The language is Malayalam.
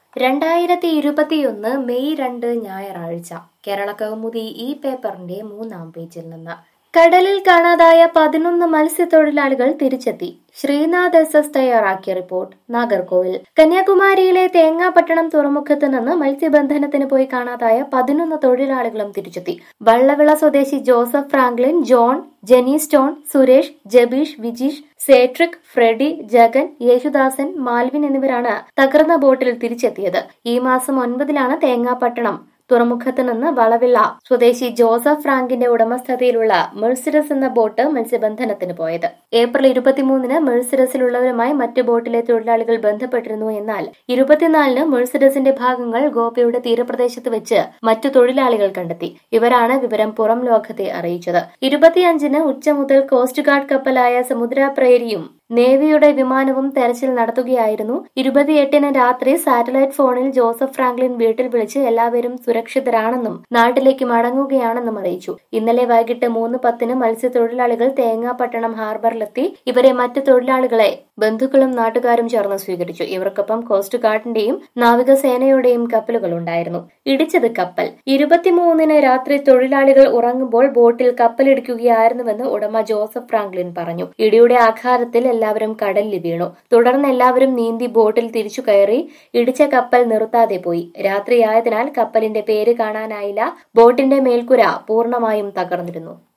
രണ്ടായിരത്തി ഇരുപത്തിയൊന്ന് മെയ് രണ്ട് ഞായറാഴ്ച കേരള കൗമുദി ഈ പേപ്പറിന്റെ മൂന്നാം പേജിൽ നിന്ന് കടലിൽ കാണാതായ പതിനൊന്ന് മത്സ്യത്തൊഴിലാളികൾ തിരിച്ചെത്തി ശ്രീനാഥ് എസ് എസ് തയ്യാറാക്കിയ റിപ്പോർട്ട് നാഗർകോവിൽ കന്യാകുമാരിയിലെ തേങ്ങാപട്ടണം തുറമുഖത്ത് നിന്ന് മത്സ്യബന്ധനത്തിന് പോയി കാണാതായ പതിനൊന്ന് തൊഴിലാളികളും തിരിച്ചെത്തി വള്ളവിള സ്വദേശി Joseph Franklin John Jenistone Suresh Jabeesh Vijeesh Cedric Freddy Jagan Yesudasan Malvin എന്നിവരാണ് തകർന്ന ബോട്ടിൽ തിരിച്ചെത്തിയത് ഈ മാസം ഒൻപതിലാണ് തേങ്ങാപട്ടണം തുറമുഖത്ത് നിന്ന് വളവിള സ്വദേശി ജോസഫ് ഫ്രാങ്കിന്റെ ഉടമസ്ഥതയിലുള്ള മെഴ്സിഡസ് എന്ന ബോട്ട് മത്സ്യബന്ധനത്തിന് പോയത് ഏപ്രിൽ ഇരുപത്തിമൂന്നിന് മെഴ്സിഡസിലുള്ളവരുമായി മറ്റു ബോട്ടിലെ തൊഴിലാളികൾ ബന്ധപ്പെട്ടിരുന്നു എന്നാൽ ഇരുപത്തിനാലിന് മെഴ്സിഡസിന്റെ ഭാഗങ്ങൾ ഗോവയുടെ തീരപ്രദേശത്ത് വെച്ച് മറ്റു തൊഴിലാളികൾ കണ്ടെത്തി ഇവരാണ് വിവരം പുറം ലോകത്തെ അറിയിച്ചത് ഇരുപത്തിയഞ്ചിന് ഉച്ച മുതൽ കോസ്റ്റ് ഗാർഡ് കപ്പലായ സമുദ്ര പ്രേരിയും നേവിയുടെ വിമാനവും തെരച്ചിൽ നടത്തുകയായിരുന്നു ഇരുപത്തിയെട്ടിന് രാത്രി സാറ്റലൈറ്റ് ഫോണിൽ ജോസഫ് ഫ്രാങ്ക്ലിൻ വീട്ടിൽ വിളിച്ച് എല്ലാവരും സുരക്ഷിതരാണെന്നും നാട്ടിലേക്ക് മടങ്ങുകയാണെന്നും അറിയിച്ചു ഇന്നലെ വൈകിട്ട് മൂന്ന് പത്തിന് മത്സ്യത്തൊഴിലാളികൾ തേങ്ങാപട്ടണം ഹാർബറിലെത്തി ഇവരെ മറ്റു തൊഴിലാളികളെ ബന്ധുക്കളും നാട്ടുകാരും ചേർന്ന് സ്വീകരിച്ചു ഇവർക്കൊപ്പം കോസ്റ്റ് ഗാർഡിന്റെയും നാവികസേനയുടെയും കപ്പലുകൾ ഉണ്ടായിരുന്നു ഇടിച്ചത് കപ്പൽ ഇരുപത്തിമൂന്നിന് രാത്രി തൊഴിലാളികൾ ഉറങ്ങുമ്പോൾ ബോട്ടിൽ കപ്പലിടിക്കുകയായിരുന്നുവെന്ന് ഉടമ ജോസഫ് ഫ്രാങ്ക്ലിൻ പറഞ്ഞു ഇടിയുടെ ആഘാതത്തിൽ എല്ലാവരും കടലിൽ വീണു തുടർന്ന് എല്ലാവരും നീന്തി ബോട്ടിൽ തിരിച്ചു കയറി ഇടിച്ച കപ്പൽ നിർത്താതെ പോയി രാത്രിയായതിനാൽ കപ്പലിന്റെ പേര് കാണാനായില്ല ബോട്ടിന്റെ മേൽക്കുര പൂർണ്ണമായും തകർന്നിരുന്നു